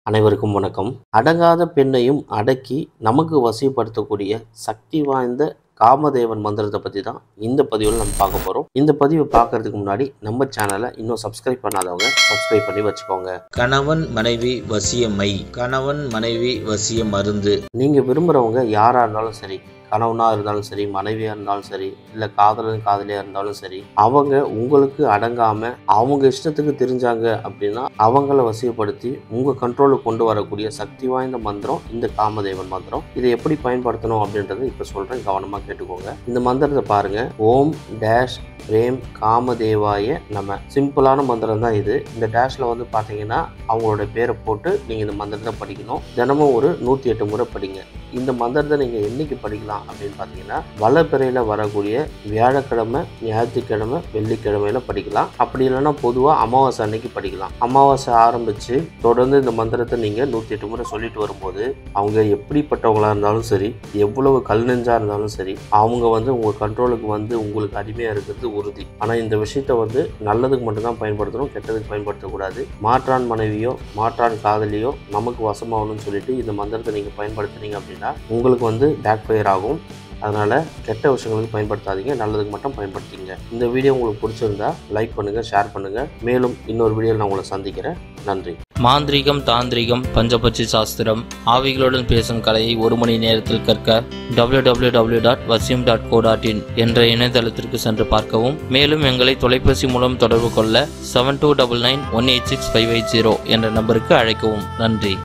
அனைவருக்கும் வணக்கம் அடங்காத பெண்ணையும் அடக்கி நமக்கு வசிப்படுத்தக்கூடிய சக்தி வாய்ந்த காமதேவன் மந்திரத்தை பற்றி தான் இந்த பதிவில் நம்ம பார்க்க போகிறோம் இந்த பதிவை பார்க்கறதுக்கு முன்னாடி நம்ம சேனலை இன்னும் சப்ஸ்கிரைப் பண்ணாதவங்க சப்ஸ்கிரைப் பண்ணி வச்சுக்கோங்க கணவன் மனைவி வசிய மை கணவன் மனைவி வசிய மருந்து நீங்கள் விரும்புகிறவங்க யாராக இருந்தாலும் சரி கணவனாக இருந்தாலும் சரி மனைவியாக இருந்தாலும் சரி இல்லை காதலன் காதலியாக இருந்தாலும் சரி அவங்க உங்களுக்கு அடங்காமல் அவங்க இஷ்டத்துக்கு தெரிஞ்சாங்க அப்படின்னா அவங்கள வசியப்படுத்தி உங்கள் கண்ட்ரோலுக்கு கொண்டு வரக்கூடிய சக்தி வாய்ந்த மந்திரம் இந்த காமதேவன் மந்திரம் இதை எப்படி பயன்படுத்தணும் அப்படின்றத இப்போ சொல்கிறேன் கவனமாக கேட்டுக்கோங்க இந்த மந்திரத்தை பாருங்கள் ஓம் டேஷ் பிரேம் காமதேவாய நம்ம சிம்பிளான மந்திரம் தான் இது இந்த டேஷில் வந்து பார்த்தீங்கன்னா அவங்களோட பேரை போட்டு நீங்கள் இந்த மந்திரத்தை படிக்கணும் தினமும் ஒரு நூற்றி எட்டு முறை படிங்க இந்த மந்திரத்தை நீங்கள் என்னைக்கு படிக்கலாம் அப்படின்னு பார்த்தீங்கன்னா வளப்பிறையில் வரக்கூடிய வியாழக்கிழமை ஞாயிற்றுக்கிழமை வெள்ளிக்கிழமையில படிக்கலாம் அப்படி இல்லைன்னா பொதுவாக அமாவாசை அன்னைக்கு படிக்கலாம் அமாவாசை ஆரம்பித்து தொடர்ந்து இந்த மந்திரத்தை நீங்கள் நூற்றி எட்டு முறை சொல்லிட்டு வரும்போது அவங்க எப்படிப்பட்டவங்களா இருந்தாலும் சரி எவ்வளவு கல் நெஞ்சா இருந்தாலும் சரி அவங்க வந்து உங்கள் கண்ட்ரோலுக்கு வந்து உங்களுக்கு அடிமையாக இருக்கிறது உறுதி ஆனால் இந்த விஷயத்தை வந்து நல்லதுக்கு மட்டும்தான் பயன்படுத்தணும் கெட்டதுக்கு பயன்படுத்தக்கூடாது மாற்றான் மனைவியோ மாற்றான் காதலியோ நமக்கு வசமாகணும்னு சொல்லிட்டு இந்த மந்திரத்தை நீங்கள் பயன்படுத்துனீங்க அப்படின்னா உங்களுக்கு வந்து பேக் ஃபயர் ஆகும் அதனால் கெட்ட விஷயங்களுக்கு பயன்படுத்தாதீங்க நல்லதுக்கு மட்டும் பயன்படுத்திங்க இந்த வீடியோ உங்களுக்கு பிடிச்சிருந்தா லைக் பண்ணுங்கள் ஷேர் பண்ணுங்கள் மேலும் இன்னொரு வீடியோவில் நான் உங்களை சந்திக்கிறேன் நன்றி மாந்திரீகம் தாந்திரிகம் பஞ்சபட்சி சாஸ்திரம் ஆவிகளுடன் பேசும் கலையை ஒரு மணி நேரத்தில் கற்க www.vasim.co.in டாட் வசியம் டாட் கோ டாட் இன் என்ற இணையதளத்திற்கு சென்று பார்க்கவும் மேலும் எங்களை தொலைபேசி மூலம் தொடர்பு கொள்ள seven two double nine one eight six five eight zero என்ற நம்பருக்கு அழைக்கவும் நன்றி